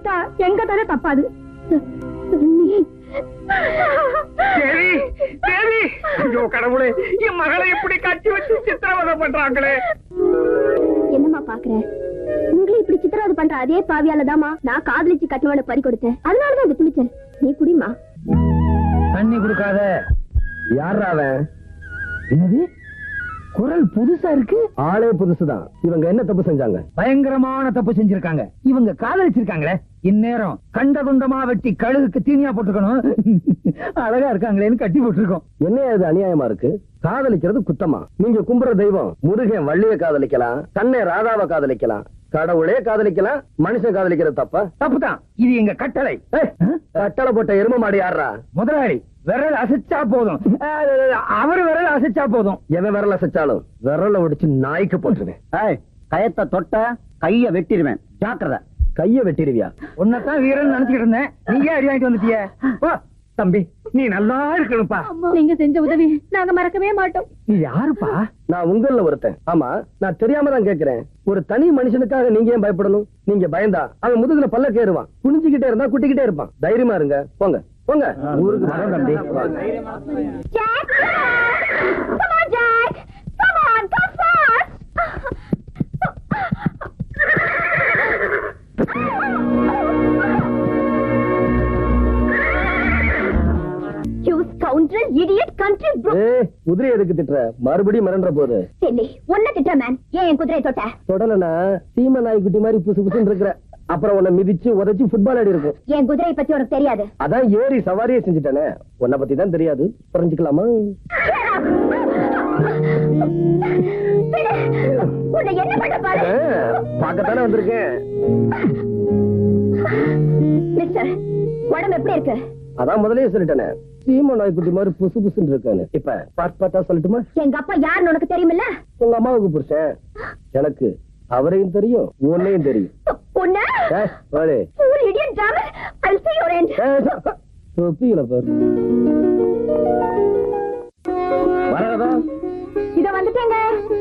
விட்டா எங்க தானே தப்பாது நீ தேவி தேவி ஐயோ கடவுளே என் மகளை இப்படி கட்டி வச்சு சித்திரவதை பண்றாங்களே என்னம்மா பாக்குற உங்களை இப்படி சித்திரவதை பண்ற அதே பாவியாலதாம்மா நான் காதலிச்சு கட்டுமான பறி கொடுத்தேன் அதனாலதான் இந்த துணிச்சல் நீ குடிமா தண்ணி கொடுக்காத யாரா அவன் என்னது குரல் புதுசா இருக்கு ஆளே புதுசுதான் இவங்க என்ன தப்பு செஞ்சாங்க பயங்கரமான தப்பு செஞ்சிருக்காங்க இவங்க காதலிச்சிருக்காங்களே இந்நேரம் கண்ட துண்டமா வெட்டி கழுகுக்கு தீனியா போட்டுக்கணும் அழகா இருக்காங்களேன்னு கட்டி போட்டிருக்கோம் என்ன இது அநியாயமா இருக்கு காதலிக்கிறது குத்தமா நீங்க கும்புற தெய்வம் முருகன் வள்ளிய காதலிக்கலாம் கண்ணை ராதாவை காதலிக்கலாம் கடவுளே காதலிக்கலாம் மனுஷன் காதலிக்கிறது தப்பா தப்புதான் இது எங்க கட்டளை ஏய், கட்டளை போட்ட எரும மாடு யாரா முதலாளி விரல் அசைச்சா போதும் அஹ், அவர் விரல் அசைச்சா போதும் எவன் விரல செச்சாலும் விரல ஒடிச்சு நாய்க்கு போட்டுருவேன் ஏய் கயத்தை தொட்ட கைய வெட்டிடுவேன் ஜாக்கிரதை கைய வெட்டிடுவியா உன்னதான் வீரன் நினைச்சுக்கிட்டு இருந்தேன் நீங்க அடி வாங்கிட்டு வந்துட்டிய வா தம்பி நீ நல்லா இருக்கணும்ப்பா நீங்க செஞ்ச உதவி நாங்க மறக்கவே மாட்டோம் நீ யாருப்பா நான் உங்கள ஒருத்தன் ஆமா நான் தெரியாம தான் கேக்குறேன் ஒரு தனி மனுஷனுக்காக நீங்க ஏன் பயப்படணும் நீங்க பயந்தா அவன் முதுகுல பல்ல கேறுவான் குனிஞ்சுக்கிட்டே இருந்தா குட்டிக்கிட்டே இருப்பான் தைரியமா இருங்க போங்க போங்க ஊருக்கு வரோம் தம்பி வாங்க. Jack! Come on, Jack! Come on, come fast! You scoundrel, idiot, country bro! ஏய் குதிரை எதுக்கு திட்டுற மறுபடியும் மிரண்ட போது Silly, உன்னை திட்டுற மேன் ஏன் என் குதிரை தொட்ட தொடலனா சீம நாய்க்குட்டி மாதிரி புசு புசுன்னு இருக்கிற அப்புறம் உன்னை மிதிச்சு உதைச்சு ஃபுட்பால் ஆடி இருக்கும் என் குதிரையை பத்தி உனக்கு தெரியாது அதான் ஏறி சவாரியே செஞ்சுட்டானே உன்னை பத்தி தான் தெரியாது புரிஞ்சுக்கலாமா விடு. உன்னை என்ன பண்ண பாரு ஆ, பார்க்கத்தானே வந்திருக்கேன் மிஸ்டர் உடம்பு எப்படி இருக்கு அதான் முதல்லயே சொல்லிட்டேனே சீம நாய்க்குட்டி மாதிரி புசு புசுன்னு இருக்கானு இப்ப பாட் பாட்டா சொல்லட்டுமா எங்க அப்பா யாருன்னு உனக்கு தெரியுமில்ல உங்க அம்மாவுக்கு புருஷன் எனக்கு அவரையும் தெரியும் உன்னையும் தெரியும் உன்ன ஏய், வாடி. Fool idiot driver! I'll see your end. ஏய், ச- தொப்பியில பாரு வரதா இத வந்துட்டேங்க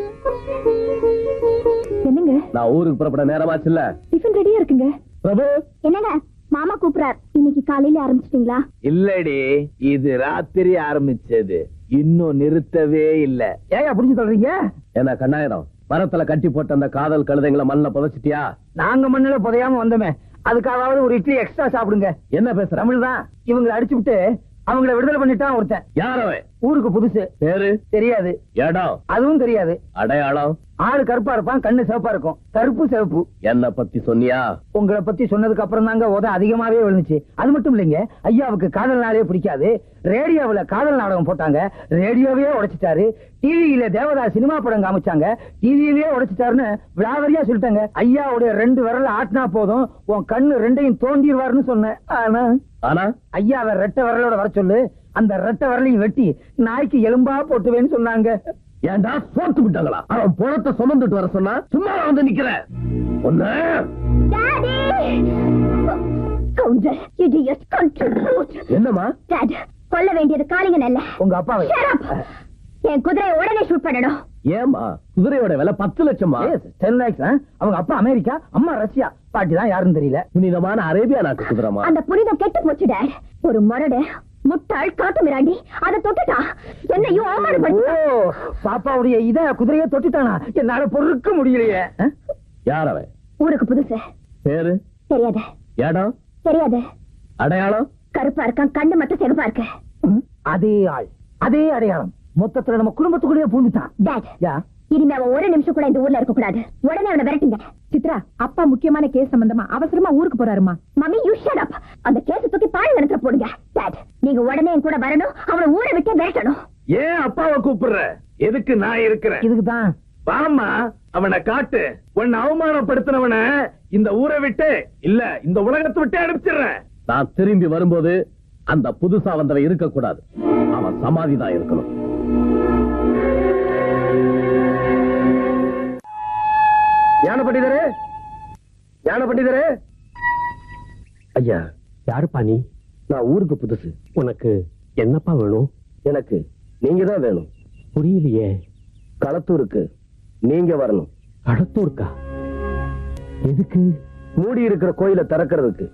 என்னங்க நான் ஊருக்கு புறப்பட நேரமாச்சுல்ல டிஃபன் ரெடியா இருக்குங்க பிரபு என்னங்க மாமா கூப்பிடுறார் இன்னைக்கு காலையில ஆரம்பிச்சிட்டீங்களா இல்லடி இது ராத்திரி ஆரம்பிச்சது இன்னும் நிறுத்தவே இல்ல ஏயா புடிச்சு சொல்றீங்க என்ன கண்ணாயிரம் மரத்துல கட்டி போட்ட அந்த காதல் கழுதைங்களை மண்ணில் புதைச்சிட்டியா நாங்க மண்ணுல புதையாம வந்தோமே அதுக்காவது ஒரு இட்லி எக்ஸ்ட்ரா சாப்பிடுங்க என்ன பேசுற தமிழ் தான் இவங்களை அடிச்சு விட்டு அவங்கள விடுதலை பண்ணிட்டான் ஒருத்தன் யார் அவன் ஊருக்கு புதுசு பேரு தெரியாது இடம் அதுவும் தெரியாது அடையாளம் ஆளு கருப்பா இருப்பான் கண்ணு சிவப்பா இருக்கும் கருப்பு சிவப்பு என்ன பத்தி சொன்னியா உங்களை பத்தி சொன்னதுக்கு அப்புறம் தாங்க உத அதிகமாவே விழுந்துச்சு அது மட்டும் இல்லைங்க ஐயாவுக்கு காதல் நாளே பிடிக்காது ரேடியோவுல காதல் நாடகம் போட்டாங்க ரேடியோவே உடைச்சிட்டாரு டிவியில தேவதா சினிமா படம் காமிச்சாங்க டிவியிலே உடைச்சிட்டாருன்னு விளாவரியா சொல்லிட்டாங்க ஐயாவுடைய ரெண்டு விரல ஆட்டினா போதும் உன் கண்ணு ரெண்டையும் தோண்டிடுவாருன்னு சொன்னேன் ஆனா ஆனா ஐயாவை ரெட்டை விரலோட வர சொல்லு அந்த ரெட்டை விரலையும் வெட்டி நாய்க்கு எலும்பா போட்டுவேன்னு சொன்னாங்க ஏன்டா சோத்து விட்டாங்களா அவன் பணத்தை சுமந்துட்டு வர சொன்னா சும்மா வந்து நிக்கிற ஒண்ணு டாடி கவுண்டர் இடியட் country brute. என்னம்மா Dad, கொல்ல வேண்டியது காளிங்க நல்ல உங்க அப்பாவை Shut up. என் குதிரையை உடனே ஷூட் பண்ணணும் ஏமா குதிரையோட விலை பத்து லட்சமா Yes, 10 lakhs, ஆ? அவங்க அப்பா அமெரிக்கா அம்மா ரஷ்யா பாட்டி தான் யாருன்னு தெரியல புனிதமான அரேபியா நாட்டு குதிரைமா அந்த புனிதம் கெட்டு போச்சு டாட் ஒரு முரடு முட்டாள் காட்டு மிராண்டி அதை தொட்டுட்டான் என்னையும் ஓ அவமானப்படுத்திட்டான் பாப்பாவுடைய இத குதிரையை தொட்டுட்டானா என்னால பொறுக்க முடியலையே ஆ? யார் அவன் ஊருக்கு புதுசு பேரு தெரியாது இடம் தெரியாது அடையாளம் கருப்பா இருக்கான் கண்ணு மட்டும் செருப்பா இருக்கு ம், அதே ஆள் அதே அடையாளம் மொத்தத்துல நம்ம குடும்பத்துக்குள்ளேயே பூந்துட்டான் டாட் யா இனிமே அவன் ஒரு நிமிஷம் கூட இந்த ஊர்ல இருக்க கூடாது உடனே அவனை விரட்டுங்க சித்ரா அப்பா முக்கியமான கேஸ் சம்பந்தமா அவசரமா ஊருக்கு போறாருமா மம்மி யூ ஷட் அப் அந்த கேஸ் தூக்கி பாழ் நிலத்துல போடுங்க டாட் நீங்க உடனே என் கூட வரணும் அவனை ஊரை விட்டு விரட்டணும் ஏன் அப்பாவை கூப்பிடுற எதுக்கு நான் இருக்கிறேன் இதுக்கு தான் வாமா அவனை காட்டு உன்னை அவமானப்படுத்தினவன இந்த ஊரை விட்டு இல்ல இந்த உலகத்தை விட்டு அனுப்பிச்சிடுறேன் நான் திரும்பி வரும்போது அந்த புதுசா வந்தவன் இருக்க கூடாது அவன் சமாதி தான் இருக்கணும் ஞான பண்டிதரே ஞான பண்டிதரே ஐயா யாருப்பா நீ நான் ஊருக்கு புதுசு உனக்கு என்னப்பா வேணும் எனக்கு நீங்க தான் வேணும் புரியலையே களத்தூருக்கு நீங்க வரணும் களத்தூருக்கா எதுக்கு மூடி இருக்கிற கோயிலை திறக்கிறதுக்கு